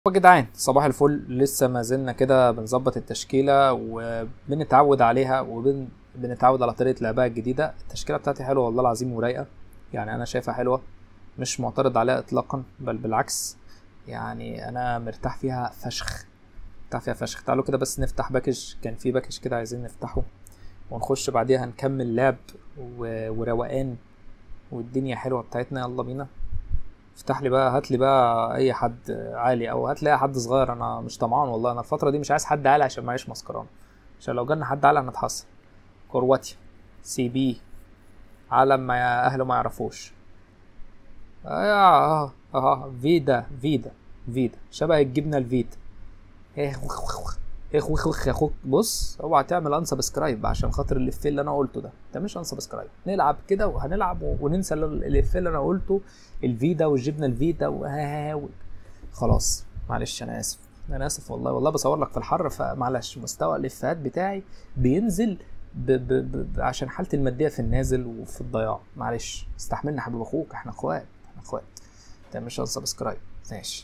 يا جدعان صباح الفل لسه ما زلنا كده بنظبط التشكيلة وبنتعود عليها وبنتعود على طريقة لعبها الجديدة التشكيلة بتاعتي حلوة والله العظيم ورايقة يعني أنا شايفها حلوة مش معترض عليها إطلاقا بل بالعكس يعني أنا مرتاح فيها فشخ مرتاح فيها فشخ تعالوا كده بس نفتح باكج كان في باكج كده عايزين نفتحه ونخش بعديها نكمل لعب و- وروقان والدنيا حلوة بتاعتنا يلا بينا افتح لي بقى هات لي بقى اي حد عالي او هات لي اي حد صغير انا مش طمعان والله انا الفتره دي مش عايز حد عالي عشان معيش مسكران عشان لو جالنا حد عالي هنتحسن كرواتيا سي بي عالم ما اهله ما يعرفوش اه اه اه فيدا فيدا فيدا شبه الجبنه الفيتا ايه وخ وخ وخ. ايه وخ وخ يا اخوك بص اوعى تعمل انسبسكرايب عشان خاطر الافيه اللي انا قلته ده ده مش انسبسكرايب نلعب كده وهنلعب و- وننسى ال- الافيه اللي انا قلته الفيدا والجبنه الفيدا و- و- خلاص معلش انا اسف انا اسف والله والله بصور لك في الحر فمعلش مستوى الافيهات بتاعي بينزل ب ب ب ب عشان حالتي الماديه في النازل وفي الضياع معلش استحملنا يا حبيب اخوك احنا اخوات احنا اخوات ما تعملش سبسكرايب ماشي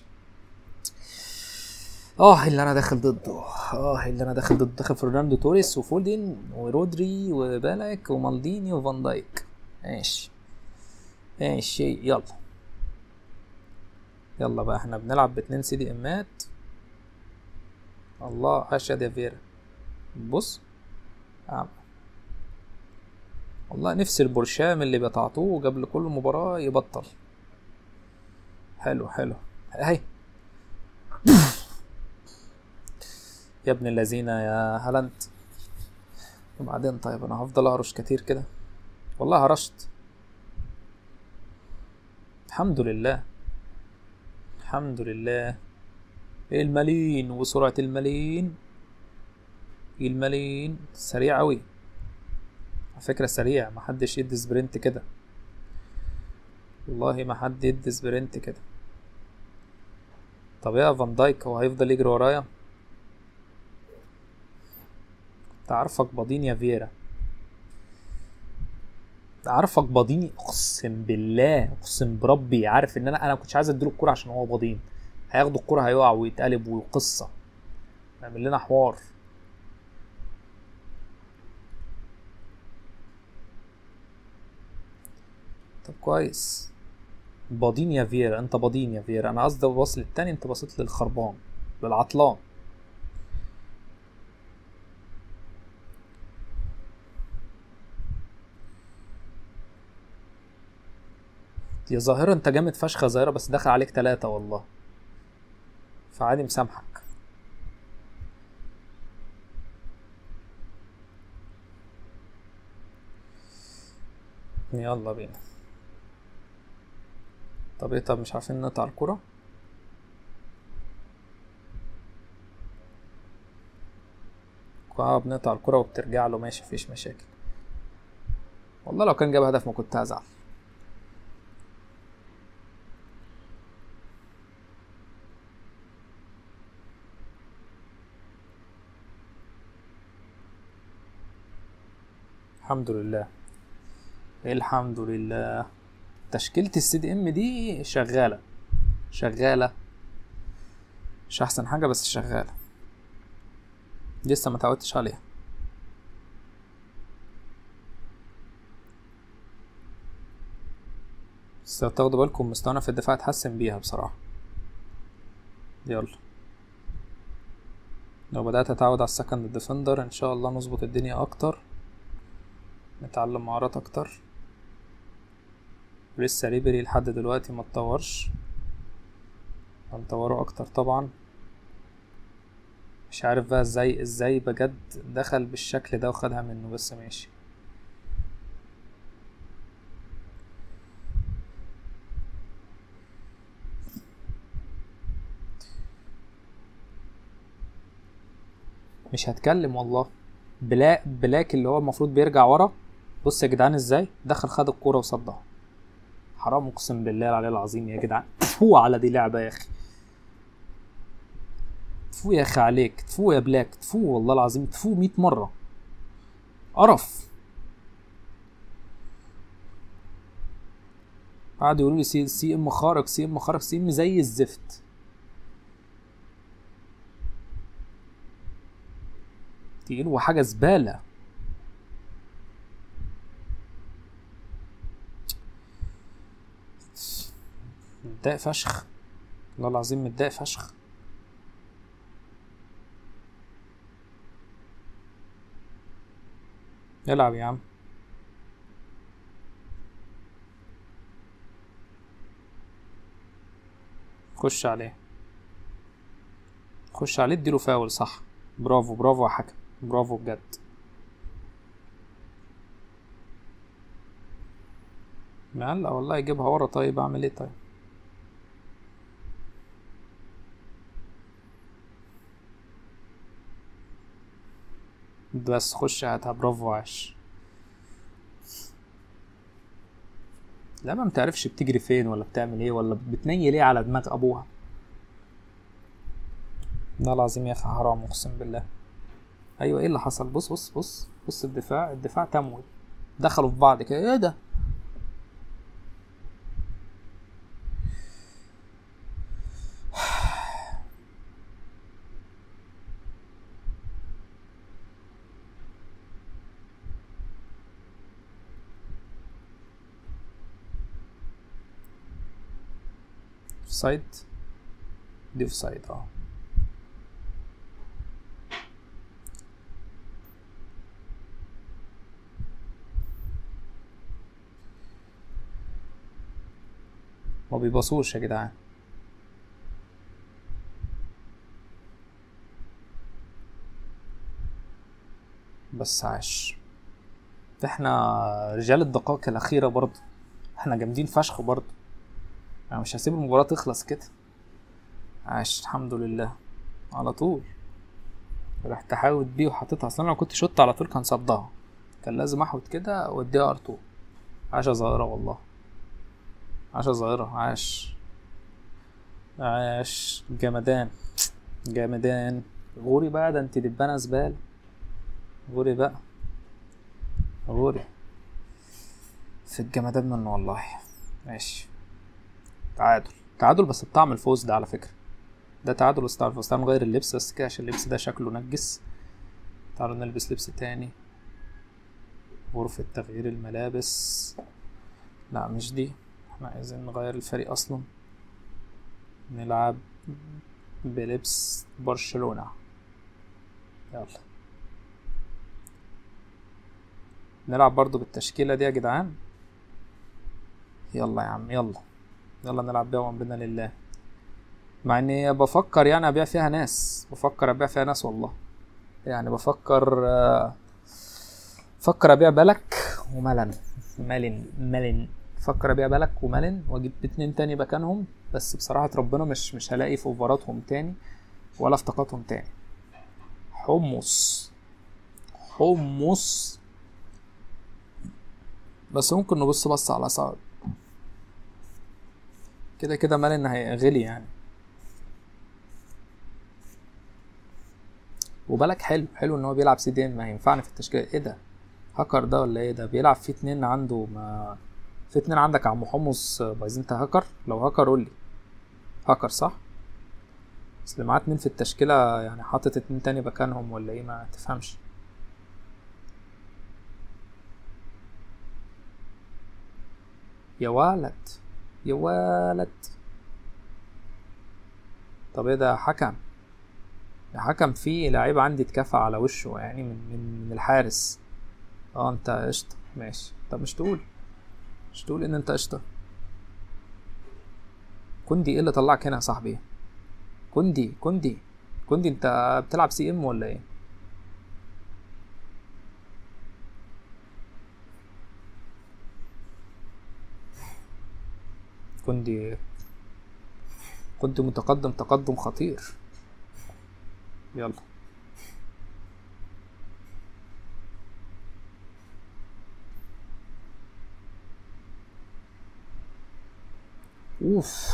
اه اللي انا داخل ضده اه اللي انا داخل ضده داخل فرناندو توريس وفولدين ورودري وبالك ومالديني وفان دايك ماشي ماشي يلا يلا بقى احنا بنلعب باتنين سي دي امات الله اشهد يا فيرا بص عم. والله نفس البرشام اللي بتعطوه قبل كل مباراة يبطل حلو حلو هاي يا ابن الذين يا هالاند وبعدين طيب انا هفضل اهرش كتير كده والله هرشت الحمد لله الحمد لله الملين وسرعة الملين الملين سريع أوي على فكرة سريع محدش يدي سبرنت كده والله ما حد يدي سبرنت كده طب يا فان دايك هو هيفضل يجري ورايا تعرفك بضين يا فيرا عارفك بضيني اقسم بالله اقسم بربي عارف ان انا انا ما كنتش عايز اديله الكوره عشان هو بضين هياخدوا الكوره هيقع ويتقلب وقصه نعمل لنا حوار طب كويس بضين يا فيرا انت بضين يا فيرا انا قصدي ببص للتاني انت بصيت للخربان للعطلان يا ظاهرة انت جامد فشخ يا ظاهرة بس داخل عليك تلاتة والله فعادي مسامحك يلا بينا طب ايه طب مش عارفين نقطع الكرة اه بنقطع الكرة وبترجع له ماشي مفيش مشاكل والله لو كان جاب هدف ما كنت هزعل الحمد لله الحمد لله تشكيلة السي دي ام دي شغالة شغالة مش احسن حاجة بس شغالة لسه ما تعودتش عليها بس لو تاخدوا بالكم مستوانا في الدفاع اتحسن بيها بصراحة يلا لو بدأت اتعود على السكند ديفندر ان شاء الله نظبط الدنيا اكتر نتعلم مهارات اكتر لسه ريبري لحد دلوقتي ما اتطورش هنطوره اكتر طبعا مش عارف بقى ازاي ازاي بجد دخل بالشكل ده وخدها منه بس ماشي مش هتكلم والله بلا بلاك اللي هو المفروض بيرجع ورا بص يا جدعان ازاي دخل خد الكوره وصدها حرام اقسم بالله العلي العظيم يا جدعان تفو على دي لعبه يا اخي تفو يا اخي عليك تفو يا بلاك تفو والله العظيم تفو 100 مره قرف قعدوا يقولوا لي سي, سي ام خارق سي ام خارق سي ام زي الزفت تقيل وحاجة زبالة متضايق فشخ والله العظيم متضايق فشخ العب يا عم خش عليه خش عليه اديله فاول صح برافو برافو يا حكم برافو بجد لا لا والله يجيبها ورا طيب اعمل ايه طيب بس خش هاتها برافو عاش لا ما متعرفش بتجري فين ولا بتعمل ايه ولا بتنيل ايه على دماغ ابوها ده العظيم يا اخي حرام اقسم بالله ايوه ايه اللي حصل بص بص بص بص الدفاع الدفاع تموي دخلوا في بعض كده ايه ده سايد دي اوف سايد اه ما بيبصوش يا جدعان بس عاش احنا رجال الدقائق الأخيرة برضه احنا جامدين فشخ برضه انا مش هسيب المباراة تخلص كده عاش الحمد لله على طول رحت حاوت بيه وحطيتها اصلا لو كنت شوت على طول كان صدها كان لازم احوت كده واديها ار2 عاشة ظاهرة والله عاشة ظاهرة عاش عاش جمدان جمدان غوري بقى ده انت دبانة زبالة غوري بقى غوري في الجمدان منه والله ماشي تعادل تعادل بس بطعم الفوز ده على فكرة ده تعادل بس بطعم الفوز تعالوا نغير اللبس بس كده عشان اللبس ده شكله نجس تعالوا نلبس لبس تاني غرفة تغيير الملابس لا مش دي احنا عايزين نغير الفريق اصلا نلعب بلبس برشلونة يلا نلعب برضو بالتشكيلة دي يا جدعان يلا يا عم يلا يلا نلعب بيها وامرنا لله مع اني بفكر يعني ابيع فيها ناس بفكر ابيع فيها ناس والله يعني بفكر فكر ابيع بلك وملن ملن ملن فكر ابيع بلك وملن واجيب اتنين تاني مكانهم بس بصراحة ربنا مش مش هلاقي في اوفراتهم تاني ولا في طاقاتهم تاني حمص حمص بس ممكن نبص بص على صعب كده كده مال ان هيغلي يعني وبالك حلو حلو ان هو بيلعب سي دي ام ما ينفعني في التشكيله ايه ده هاكر ده ولا ايه ده بيلعب في اتنين عنده ما في اتنين عندك يا عم حمص بايظين انت هاكر لو هاكر قول لي هاكر صح بس اللي معاه اتنين في التشكيله يعني حاطط اتنين تاني مكانهم ولا ايه ما تفهمش يا ولد يا ولد طب ايه ده حكم يا حكم في لعيب عندي اتكفى على وشه يعني من من, من الحارس اه انت قشطة ماشي طب مش تقول مش تقول ان انت قشطة كوندي ايه اللي طلعك هنا يا صاحبي كوندي كوندي كوندي انت بتلعب سي ام ولا ايه كنت كنت متقدم تقدم خطير يلا اوف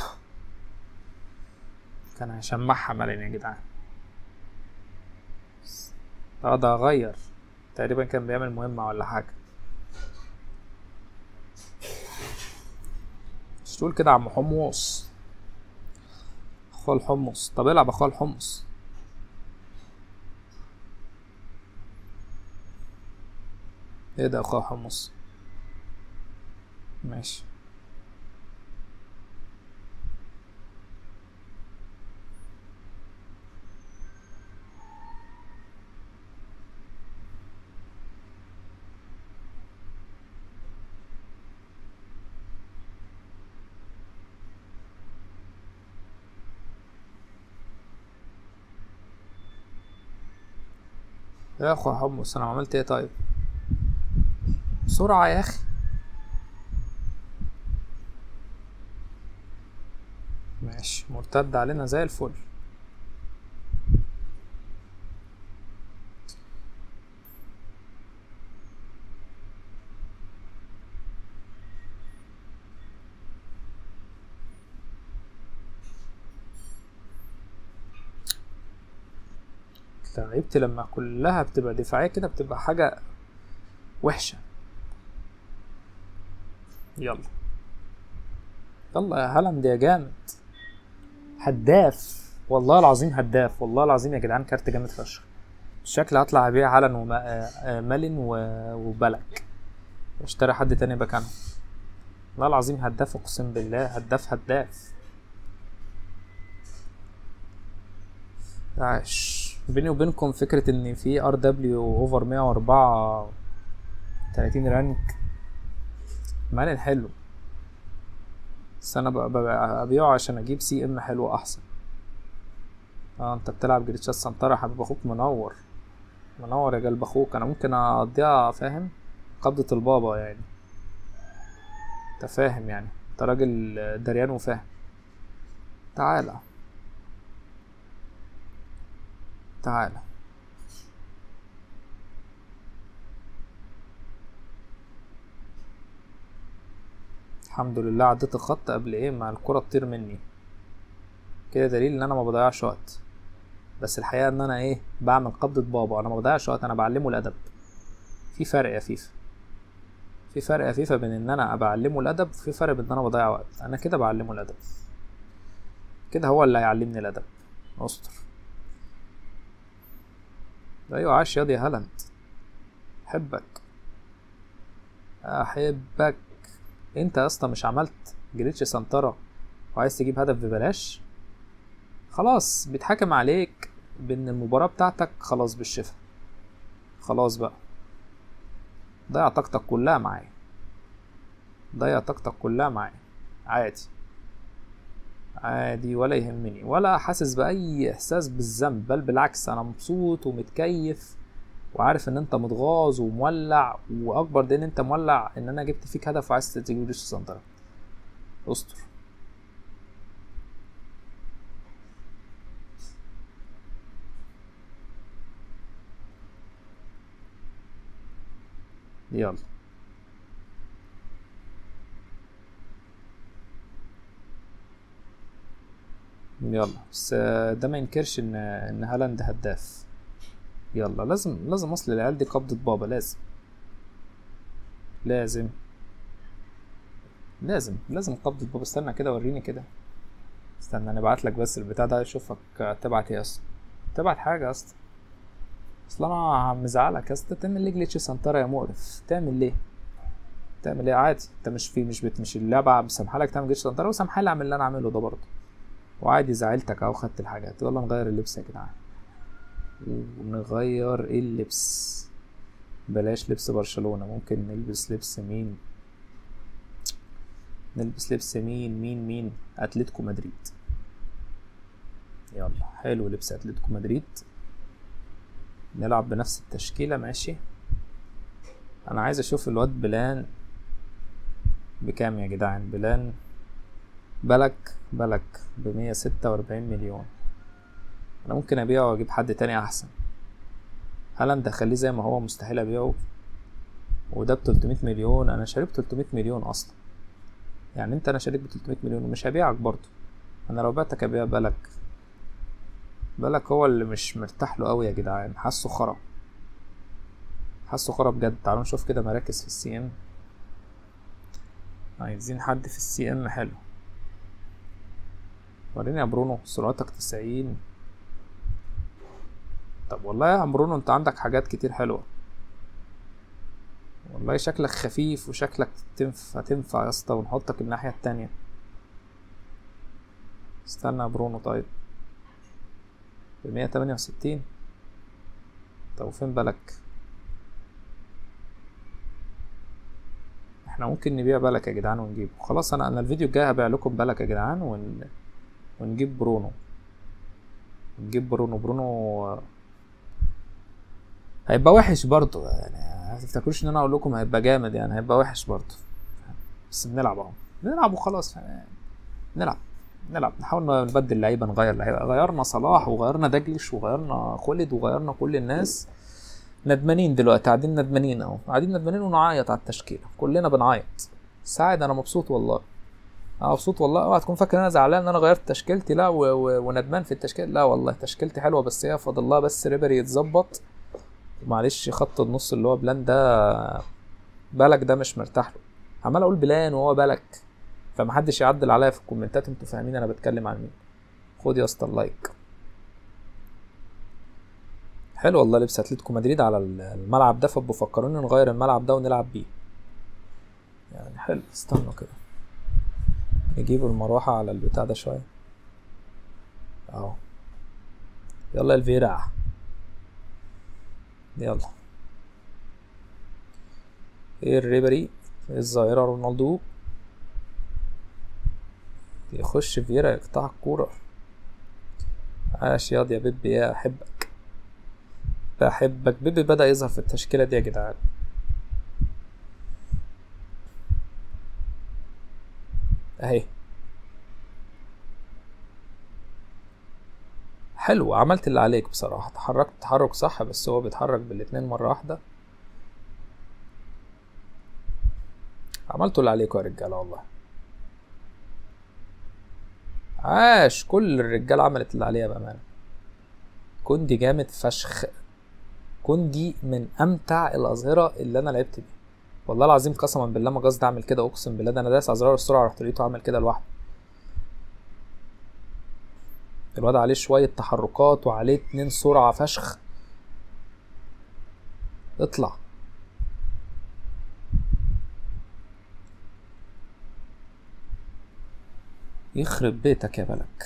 كان هيشمعها مالين يا جدعان اه ده غير تقريبا كان بيعمل مهمة ولا حاجة مش تقول كده عم حمص اخويا الحمص طب العب اخويا الحمص ايه ده يا اخويا حمص ماشي يا اخويا حمص انا عملت ايه طيب بسرعة يا اخي ماشي مرتد علينا زي الفل لعيبتي لما كلها بتبقى دفاعية كده بتبقى حاجة وحشة يلا يلا يا هالاند يا جامد هداف والله العظيم هداف والله العظيم يا جدعان كارت جامد فشخ الشكل هطلع ابيع هالاند ومالين وبلك واشتري حد تاني مكانه والله العظيم هداف اقسم بالله هداف هداف عاش بيني وبينكم فكرة ان في ار دبليو اوفر 104 30 رانك مالين حلو بس انا ببقى ابيعه عشان اجيب سي ام حلو احسن اه انت بتلعب جريتشات سنترا حبيب اخوك منور منور يا قلب اخوك انا ممكن اقضيها فاهم قبضة البابا يعني انت فاهم يعني انت راجل دريان وفاهم تعالى تعالى الحمد لله عديت الخط قبل ايه ما الكرة تطير مني كده دليل ان انا ما بضيعش وقت بس الحقيقة ان انا ايه بعمل قبضة بابا انا ما بضيعش وقت انا بعلمه الادب في فرق يا فيفا في فرق يا فيفا بين ان انا بعلمه الادب وفي فرق بين ان انا بضيع وقت انا كده بعلمه الادب كده هو اللي هيعلمني الادب استر ايوه عاش ياض يا هالاند احبك احبك انت يا اسطى مش عملت جريتش سنترا وعايز تجيب هدف ببلاش خلاص بيتحكم عليك بان المباراة بتاعتك خلاص بالشفا خلاص بقى ضيع طاقتك كلها معايا ضيع طاقتك كلها معايا عادي عادي ولا يهمني ولا حاسس بأي إحساس بالذنب بل بالعكس أنا مبسوط ومتكيف وعارف إن أنت متغاظ ومولع وأكبر دليل إن أنت مولع إن أنا جبت فيك هدف وعايز تجيب ريش سنترا استر يلا يلا بس ده ما ينكرش ان ان هالاند هداف يلا لازم لازم اصل العيال دي قبضة بابا لازم لازم لازم لازم قبضة بابا استنى كده وريني كده استنى انا ابعت لك بس البتاع ده اشوفك تبعت ايه اصلا تبعت حاجة اصلا اصل انا مزعلك يا اسطى تعمل ليه جليتش سنترا يا مقرف تعمل ليه تعمل ايه عادي انت مش في مش بت مش اللعبة مسامحة لك تعمل جليتش سنترا وسامحة لي اعمل اللي انا اعمله ده برضه وعادي زعلتك اهو خدت الحاجات يلا نغير اللبس يا جدعان ونغير اللبس بلاش لبس برشلونة ممكن نلبس لبس مين نلبس لبس مين مين مين اتلتيكو مدريد يلا حلو لبس اتلتيكو مدريد نلعب بنفس التشكيلة ماشي انا عايز اشوف الواد بلان بكام يا جدعان بلان بلك بلك بمية ستة وأربعين مليون أنا ممكن أبيعه وأجيب حد تاني أحسن هالاند أخليه زي ما هو مستحيل أبيعه وده بتلتمية مليون أنا شاريه بتلتمية مليون أصلا يعني أنت أنا شاريك بتلتمية مليون ومش هبيعك برضه أنا لو بعتك أبيع بلك بلك هو اللي مش مرتاح له أوي يا جدعان حاسه خرا حاسه خرا بجد تعالوا نشوف كده مراكز في السي ام عايزين حد في السي ام حلو وريني يا برونو سرعتك تسعين طب والله يا برونو انت عندك حاجات كتير حلوة والله شكلك خفيف وشكلك تنفع تنفع يا اسطى ونحطك الناحية التانية استنى يا برونو طيب بمية تمانية وستين طب وفين بالك احنا ممكن نبيع بالك يا جدعان ونجيبه خلاص انا انا الفيديو الجاي هبيع لكم بالك يا جدعان ون... ونجيب برونو نجيب برونو برونو هيبقى وحش برضه يعني ما تفتكروش ان انا اقول لكم هيبقى جامد يعني هيبقى وحش برضه بس بنلعب اهو بنلعب وخلاص يعني نلعب نلعب نحاول نبدل لعيبه نغير لعيبه غيرنا صلاح وغيرنا دجلش وغيرنا خالد وغيرنا كل الناس ندمانين دلوقتي قاعدين ندمانين اهو قاعدين ندمانين ونعيط على التشكيله كلنا بنعيط سعد انا مبسوط والله انا مبسوط والله اوعى تكون فاكر ان انا زعلان ان انا غيرت تشكيلتي لا و... و... وندمان في التشكيل لا والله تشكيلتي حلوه بس هي فاضل لها بس ريبري يتظبط معلش خط النص اللي هو بلان ده بالك ده مش مرتاح له عمال اقول بلان وهو بالك فمحدش يعدل عليا في الكومنتات انتوا فاهمين انا بتكلم عن مين خد يا اسطى اللايك حلو والله لبس اتلتيكو مدريد على الملعب ده فبفكروني نغير الملعب ده ونلعب بيه يعني حلو استنوا كده نجيب المروحة على البتاع ده شوية اهو يلا الفيرا يلا ايه الريبري الظاهرة رونالدو يخش فيرا يقطع الكورة عاش ياض يا بيبي يا أحبك بحبك بيبي بدأ يظهر في التشكيلة دي يا جدعان اهي حلو عملت اللي عليك بصراحة اتحركت تحرك صح بس هو بيتحرك بالاتنين مرة واحدة عملتوا اللي عليكم يا رجالة والله عاش كل الرجالة عملت اللي عليها بأمانة كوندي جامد فشخ كوندي من أمتع الأظهرة اللي أنا لعبت بيها والله العظيم قسما بالله ما قصدي أعمل كده أقسم بالله ده أنا دايس على زرار السرعة رحت لقيته عامل كده لوحده الواد عليه شوية تحركات وعليه اتنين سرعة فشخ اطلع يخرب بيتك يا بلك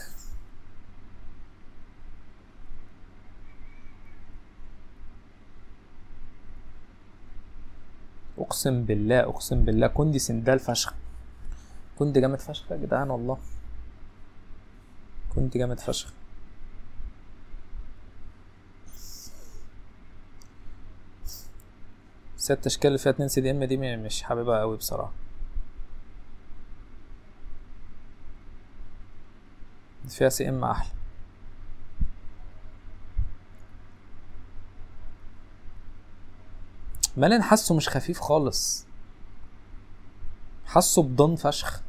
اقسم بالله اقسم بالله كوندي سندال فشخ كوندي جامد فشخ يا جدعان والله كوندي جامد فشخ بس التشكيلة اللي فيها اتنين سي دي ام دي مش حاببها قوي بصراحة فيها سي ام احلى مالين حاسه مش خفيف خالص حاسه بضن فشخ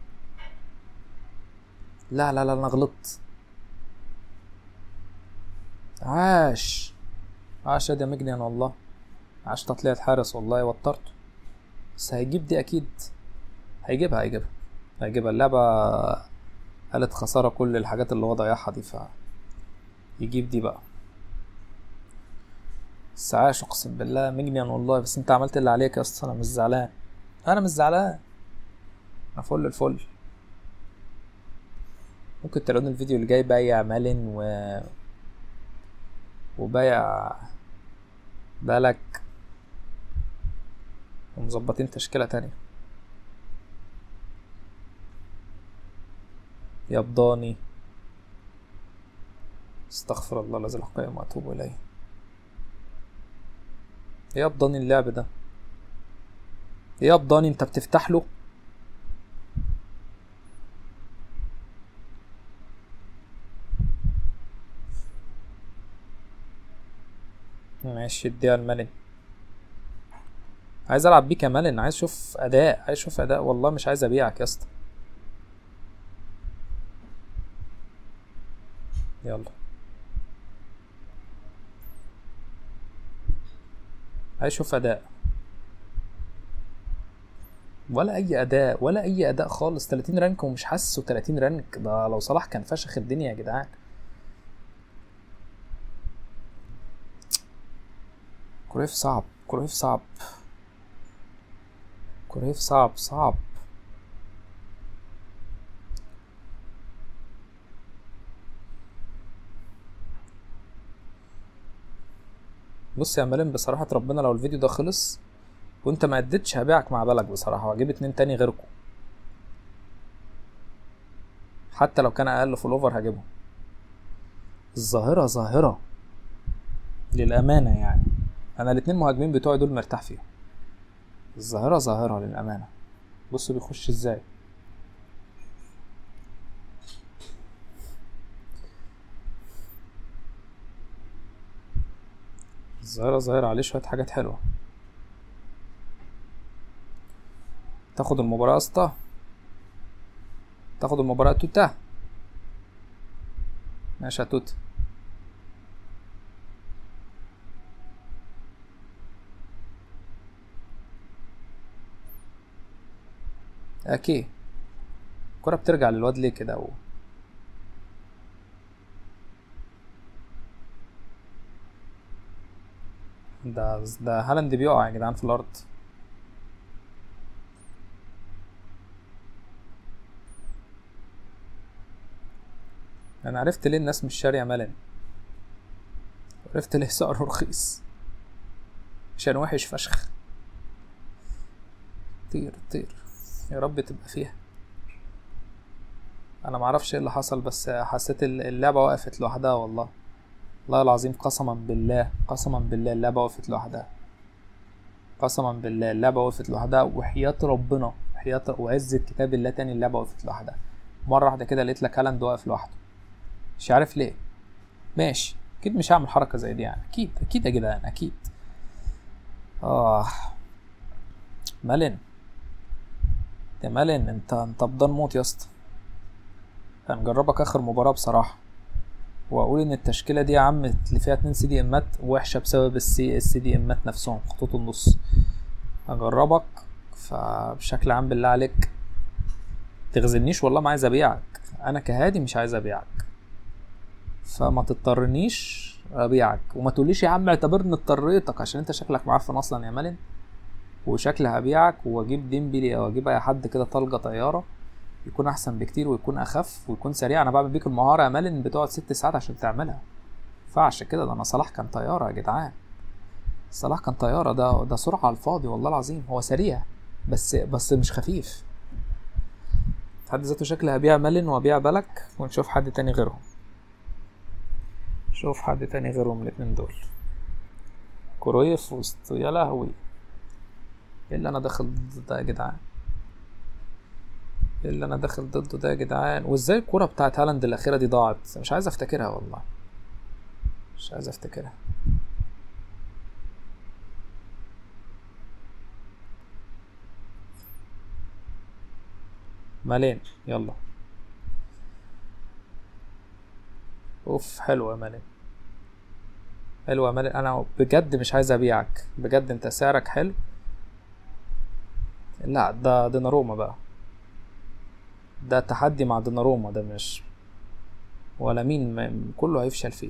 لا لا لا انا غلطت عاش عاش يا مجنن والله عاش تطليعة حارس والله وترته بس هيجيب دي اكيد هيجيبها هيجيبها هيجيبها اللعبة قالت خسارة كل الحاجات اللي هو ضيعها دي ف يجيب دي بقى بس عاش اقسم بالله مجنن والله بس انت عملت اللي عليك يا اسطى انا مش زعلان انا مش زعلان انا فل الفل ممكن تلاقون الفيديو اللي جاي بايع مالن و وبايع بالك ومظبطين تشكيلة تانية يبضاني استغفر الله الذي لا قيم واتوب اليه يبضاني اللعب ده يبضاني انت بتفتح له ماشي اديها الملن عايز العب بيه كملن عايز اشوف اداء عايز اشوف اداء والله مش عايز ابيعك يا اسطى يلا عايز اشوف اداء ولا اي اداء ولا اي اداء خالص 30 رانك ومش حاسه 30 رانك ده لو صلاح كان فشخ الدنيا يا جدعان كرويف صعب كرويف صعب كوريف صعب صعب بص يا مالين بصراحة ربنا لو الفيديو ده خلص وانت ما اديتش هبيعك مع بالك بصراحة وهجيب اتنين تاني غيركم حتى لو كان اقل في الاوفر هجيبهم الظاهرة ظاهرة للأمانة يعني أنا الاتنين مهاجمين بتوعي دول مرتاح فيهم الظاهرة ظاهرة للأمانة بصوا بيخش ازاي الظاهرة ظاهرة عليه شوية حاجات حلوة تاخد المباراة اسطى تاخد المباراة توتا ماشي يا توت اكيد الكرة بترجع للواد ليه كده و... ده ده هالاند بيقع يا جدعان في الارض انا عرفت ليه الناس مش شاريه ملن عرفت ليه سعره رخيص عشان وحش فشخ طير طير يا رب تبقى فيها انا معرفش ايه اللي حصل بس حسيت اللعبه وقفت لوحدها والله والله العظيم قسما بالله قسما بالله اللعبه وقفت لوحدها قسما بالله اللعبه وقفت لوحدها وحياه ربنا حياه وعزة كتاب الله تاني اللعبه وقفت لوحدها مره واحده كده لقيت لك هالاند واقف لوحده مش عارف ليه ماشي اكيد مش هعمل حركه زي دي يعني اكيد اكيد يا جدعان اكيد اه مالن يا مالن انت انت بدان موت يا اسطى هنجربك اخر مباراه بصراحه واقول ان التشكيله دي يا عم اللي فيها اتنين سي دي امات وحشه بسبب السي السي دي امات نفسهم خطوط النص هجربك فبشكل عام بالله عليك تغزلنيش والله ما عايز ابيعك انا كهادي مش عايز ابيعك فما تضطرنيش ابيعك وما تقوليش يا عم اعتبرني اضطريتك عشان انت شكلك معفن اصلا يا مالن وشكلي هبيعك واجيب ديمبلي او اجيب اي حد كده طلقه طياره يكون احسن بكتير ويكون اخف ويكون سريع انا بعمل بيك المهاره يا مالن بتقعد ست ساعات عشان تعملها ينفعش كده ده انا صلاح كان طياره يا جدعان صلاح كان طياره ده ده سرعه على الفاضي والله العظيم هو سريع بس بس مش خفيف في حد ذاته شكلي هبيع مالن وابيع بلك ونشوف حد تاني غيرهم شوف حد تاني غيرهم الاتنين دول كرويف وسط يا لهوي ايه اللي انا داخل ضد ده يا جدعان ايه اللي انا داخل ضده ده يا جدعان وازاي الكرة بتاعت هالاند الاخيرة دي ضاعت مش عايز افتكرها والله مش عايز افتكرها مالين يلا اوف حلوة يا مالين حلوة يا مالين انا بجد مش عايز ابيعك بجد انت سعرك حلو لا ده ديناروما بقى ده تحدي مع ديناروما ده مش ولا مين ما كله هيفشل فيه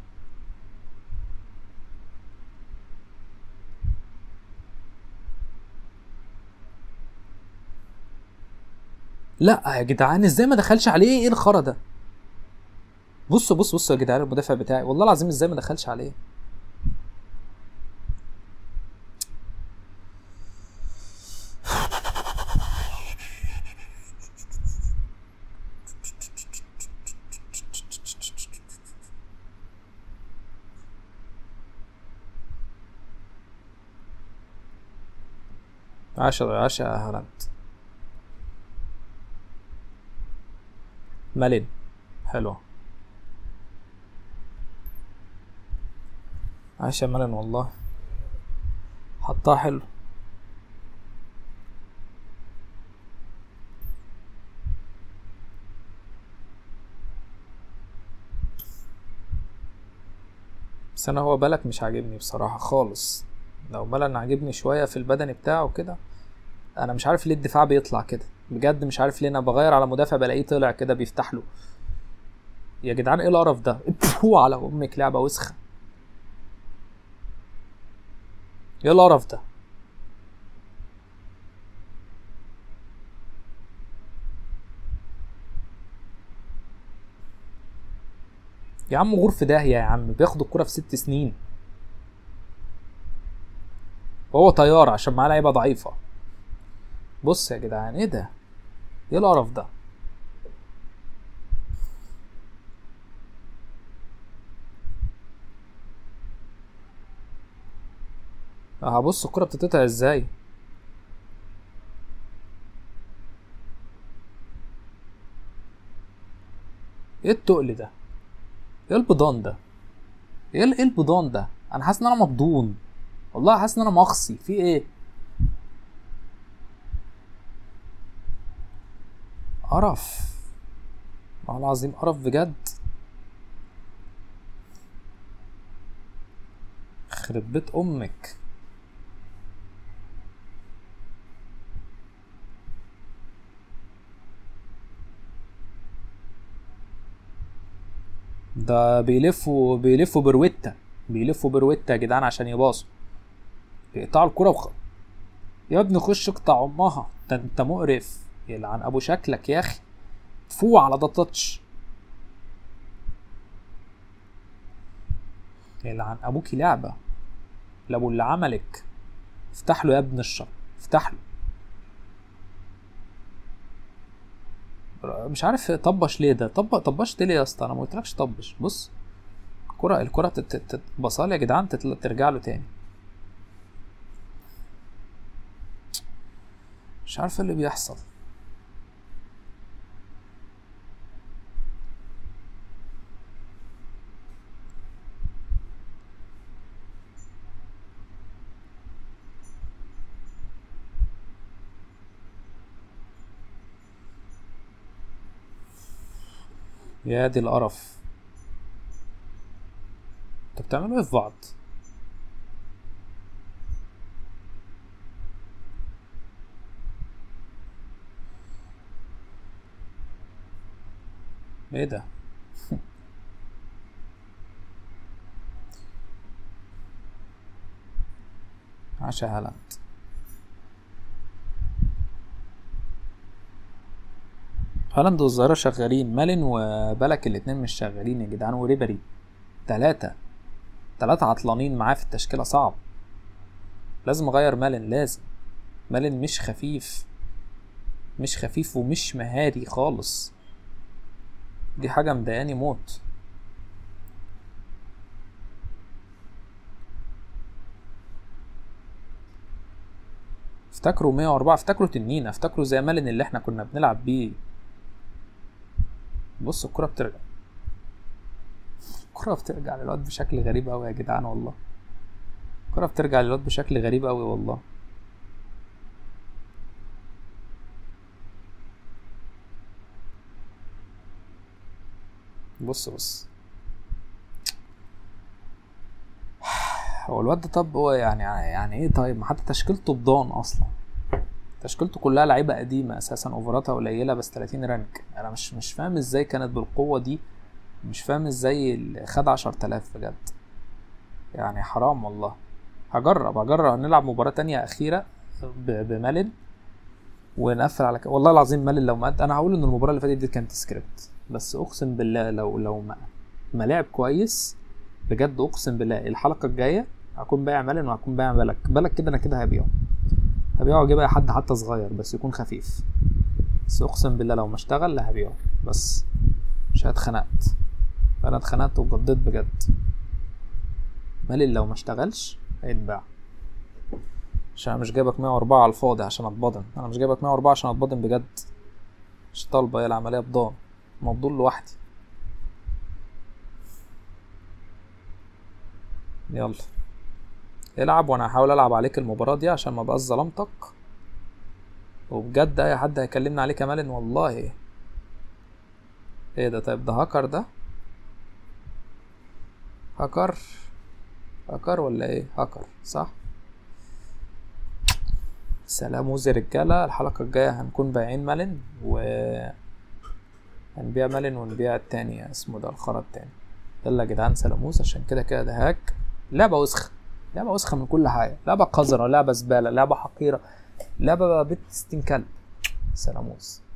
لا يا جدعان ازاي ما دخلش عليه ايه الخرا ده بصوا بصوا بصوا يا جدعان المدافع بتاعي والله العظيم ازاي ما دخلش عليه عشرة عشرة يا هالاند مالين حلوة عاش مالين والله حطها حلو بس انا هو بالك مش عاجبني بصراحة خالص لو ملن عاجبني شوية في البدني بتاعه كده انا مش عارف ليه الدفاع بيطلع كده بجد مش عارف ليه انا بغير على مدافع بلاقيه طلع كده بيفتح له يا جدعان ايه القرف ده هو على امك لعبه وسخه ايه القرف ده يا عم غور في داهيه يا عم بياخد الكرة في ست سنين وهو طيار عشان معاه لعيبه ضعيفه بص يا جدعان ايه ده ايه القرف ده هبص الكرة بتتقطع ازاي ايه التقل ده ايه البضان ده ايه ال- ايه البضان ده انا حاسس ان انا مبضون والله حاسس ان انا مخصي في ايه قرف والله العظيم قرف بجد خرب بيت امك ده بيلفوا بيلفوا برويتا بيلفوا برويتا يا جدعان عشان يباصوا يقطعوا الكرة وخ... يا ابني خش اقطع امها ده انت مقرف يلعن ابو شكلك يا اخي فوق على ده تاتش يلعن ابوكي لعبة لابو اللي عملك افتح له يا ابن الشر افتح له مش عارف طبش ليه ده طب طبشت ليه يا اسطى انا ما قلتلكش طبش بص الكرة الكرة تتبصال يا جدعان تتل- ترجع له تاني مش عارف إيه اللي بيحصل يا دي القرف انتوا بتعملوا ايه في بعض ايه ده عشا هالاند هالاند والظاهرة شغالين مالن وبلك الاتنين مش شغالين يا جدعان وريبري تلاتة تلاتة عطلانين معاه في التشكيلة صعب لازم اغير مالن لازم مالن مش خفيف مش خفيف ومش مهاري خالص دي حاجة مضايقاني موت افتكروا 104 افتكروا تنين افتكروا زي مالن اللي احنا كنا بنلعب بيه بص الكرة بترجع الكرة بترجع للواد بشكل غريب أوي يا جدعان والله الكرة بترجع للواد بشكل غريب أوي والله بص بص هو الواد ده طب هو يعني يعني ايه طيب ما حتى تشكيلته بضان اصلا تشكيلته كلها لعيبه قديمه اساسا اوفراتها قليله بس 30 رانك انا مش مش فاهم ازاي كانت بالقوه دي مش فاهم ازاي ال- خد 10000 بجد يعني حرام والله هجرب هجرب نلعب مباراة تانية أخيرة ب- بمالن ونقفل على كده والله العظيم مالن لو ما أنا هقول إن المباراة اللي فاتت دي كانت سكريبت بس أقسم بالله لو لو ما ما لعب كويس بجد أقسم بالله الحلقة الجاية هكون بايع مالن وهكون بايع بالك بالك كده أنا كده هبيعه هبيعه واجيب اي حد حتى صغير بس يكون خفيف بس اقسم بالله لو ما اشتغل لا هبيعه بس مش اتخنقت انا اتخنقت وجديت بجد مالي لو ما اشتغلش هيتباع عشان أنا مش جايبك 104 على الفاضي عشان اتبضن انا مش جايبك 104 عشان اتبضن بجد مش طالبه هي العمليه بضان مبضول لوحدي يلا العب وانا هحاول العب عليك المباراة دي عشان ما بقاش ظلمتك وبجد اي حد هيكلمني عليك يا مالن والله ايه ده طيب ده هاكر ده هاكر هاكر ولا ايه هاكر صح سلام وزي رجالة الحلقة الجاية هنكون بايعين مالن و هنبيع مالن ونبيع التاني اسمه ده الخرا التاني يلا يا جدعان سلاموس عشان كده كده ده هاك لعبة وسخة لعبة وسخة من كل حاجة لعبة قذرة لعبة زبالة لعبة حقيرة لعبة بنت ستين كلب سلاموس